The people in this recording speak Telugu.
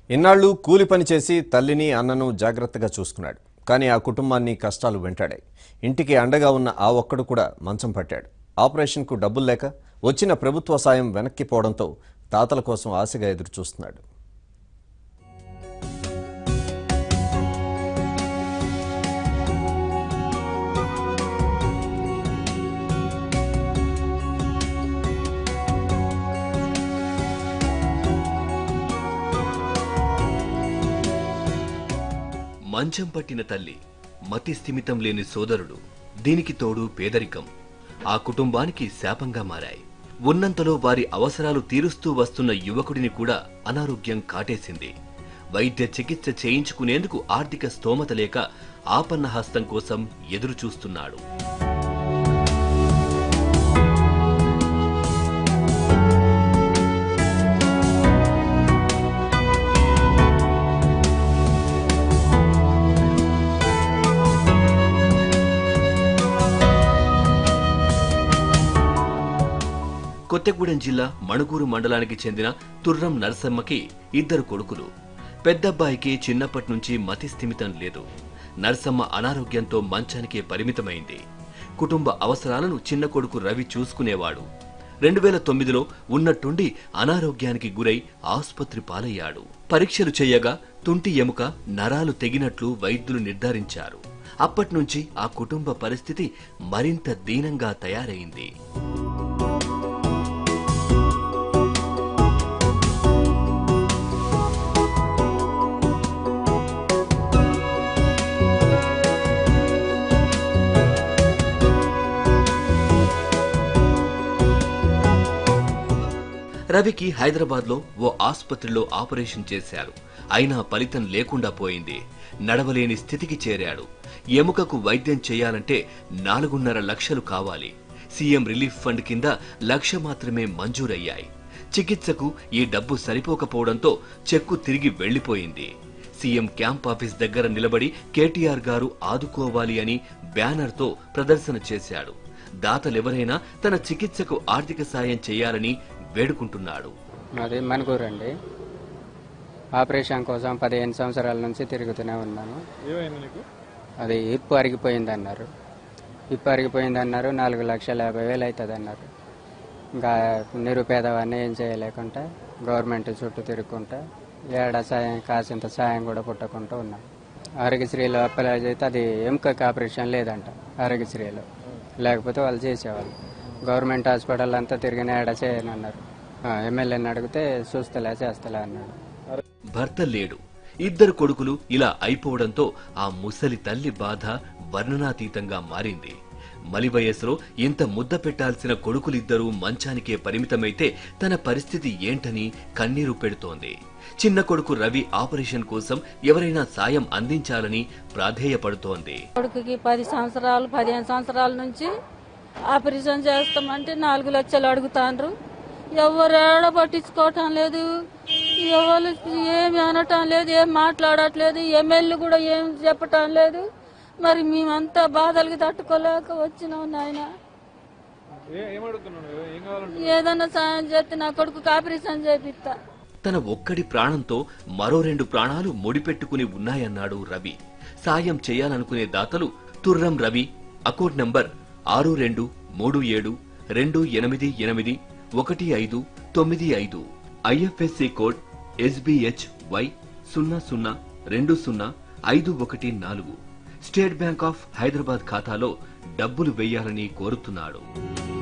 ఇన్నాళ్ళు కూలి పని చేసి తల్లిని అన్నను జాగ్రత్తగా చూసుకున్నాడు కానీ ఆ కుటుంబాన్ని కష్టాలు వెంటాడాయి ఇంటికి అండగా ఉన్న ఆ ఒక్కడు కూడా మంచం పట్టాడు ఆపరేషన్కు డబ్బులు లేక వచ్చిన ప్రభుత్వ సాయం వెనక్కి పోవడంతో తాతల కోసం ఆశగా ఎదురు చూస్తున్నాడు మంచం పట్టిన తల్లి మతి స్థిమితం లేని సోదరుడు దీనికి తోడు పేదరికం ఆ కుటుంబానికి శాపంగా మారాయి ఉన్నంతలో వారి అవసరాలు తీరుస్తూ వస్తున్న యువకుడిని కూడా అనారోగ్యం కాటేసింది వైద్య చికిత్స చేయించుకునేందుకు ఆర్థిక స్తోమత లేక ఆపన్న హస్తం కోసం ఎదురు చూస్తున్నాడు కొత్తగూడెం జిల్లా మణుగూరు మండలానికి చెందిన తుర్రం నరసమ్మకి ఇద్దరు కొడుకులు పెద్దబ్బాయికి చిన్నప్పటి నుంచి మతి స్థిమితం లేదు నరసమ్మ అనారోగ్యంతో మంచానికే పరిమితమైంది కుటుంబ అవసరాలను చిన్న కొడుకు రవి చూసుకునేవాడు రెండు వేల తొమ్మిదిలో ఉన్నట్టుండి అనారోగ్యానికి గురై ఆసుపత్రి పాలయ్యాడు పరీక్షలు చేయగా తుంటి ఎముక నరాలు తెగినట్లు వైద్యులు నిర్ధారించారు అప్పట్నుంచి ఆ కుటుంబ పరిస్థితి మరింత దీనంగా తయారైంది రవికి హైదరాబాద్ లో ఓ ఆసుపత్రిలో ఆపరేషన్ చేశారు అయినా ఫలితం లేకుండా పోయింది నడవలేని స్థితికి చేరాడు ఎముకకు వైద్యం చేయాలంటే నాలుగున్నర లక్షలు కావాలి సీఎం రిలీఫ్ ఫండ్ కింద లక్ష మాత్రమే మంజూరయ్యాయి చికిత్సకు ఈ డబ్బు సరిపోకపోవడంతో చెక్కు తిరిగి వెళ్లిపోయింది సీఎం క్యాంప్ ఆఫీస్ దగ్గర నిలబడి కేటీఆర్ గారు ఆదుకోవాలి అని బ్యానర్తో ప్రదర్శన చేశాడు దాతలెవరైనా తన చికిత్సకు ఆర్థిక సాయం చేయాలని వేడుకుంటున్నాడు మాది మణుగూరు అండి ఆపరేషన్ కోసం పదిహేను సంవత్సరాల నుంచి తిరుగుతూనే ఉన్నాను ఏమైంది నీకు అది ఇప్పు అరిగిపోయింది అన్నారు ఇప్పు అరిగిపోయింది అన్నారు నాలుగు లక్షల యాభై వేలు అవుతుంది అన్నారు ఇంకా నిరుపేదవాన్ని ఏం చేయలేకుండా గవర్నమెంట్ చుట్టూ తిరుగుకుంటా ఏడ సాయం కాసింత సాయం కూడా పుట్టకుండా ఉన్నాం ఆరోగ్యశ్రీలో అప్లై చేస్తే అది ఎముకకి ఆపరేషన్ లేదంట ఆరోగ్యశ్రీలో లేకపోతే వాళ్ళు చేసేవాళ్ళు గవర్నమెంట్ హాస్పిటల్ అంతా తిరిగిన ఏడ చేయనన్నారు ఎమ్మెల్యేని అడిగితే చూస్తలే చేస్తలే అన్నాడు భర్త లేడు ఇద్దరు కొడుకులు ఇలా అయిపోవడంతో ఆ ముసలి తల్లి బాధ వర్ణనాతీతంగా మారింది మలి వయస్సులో ఇంత ముద్ద పెట్టాల్సిన కొడుకులిద్దరూ మంచానికే పరిమితమైతే తన పరిస్థితి ఏంటని కన్నీరు పెడుతోంది చిన్న కొడుకు రవి ఆపరేషన్ కోసం ఎవరైనా సాయం అందించాలని ప్రాధేయపడుతోంది కొడుకుకి పది సంవత్సరాలు పదిహేను సంవత్సరాల నుంచి ఆపరేషన్ చేస్తామంటే నాలుగు లక్షలు అడుగుతాండ్రు ఎవరు ఏడ పట్టించుకోవటం లేదు ఎవరు ఏమి అనటం లేదు ఏం మాట్లాడట్లేదు ఎమ్మెల్యే కూడా ఏం చెప్పటం లేదు మరి మేమంతా బాధలకి తట్టుకోలేక వచ్చినాం నాయన ఏ- ఏం అడుగుతున్నావు నువ్వు? ఏం కావాలంటే ఏదన్నా సాయం చేస్తే నా కొడుకు ఆపరేషన్ చేపిస్తా తన ఒక్కడి ప్రాణంతో మరో రెండు ప్రాణాలు ముడిపెట్టుకుని ఉన్నాయన్నాడు రవి సాయం చేయాలనుకునే దాతలు తుర్రం రవి అకౌంట్ నంబర్ ఆరు రెండు మూడు ఏడు రెండు ఎనిమిది ఎనిమిది ఒకటి ఐదు తొమ్మిది ఐదు ఐఎఫ్ఎస్సి కోడ్ ఎస్బిహెచ్ వై సున్నా సున్నా రెండు సున్నా ఐదు ఒకటి నాలుగు స్టేట్ బ్యాంక్ ఆఫ్ హైదరాబాద్ ఖాతాలో డబ్బులు వేయాలని కోరుతున్నాడు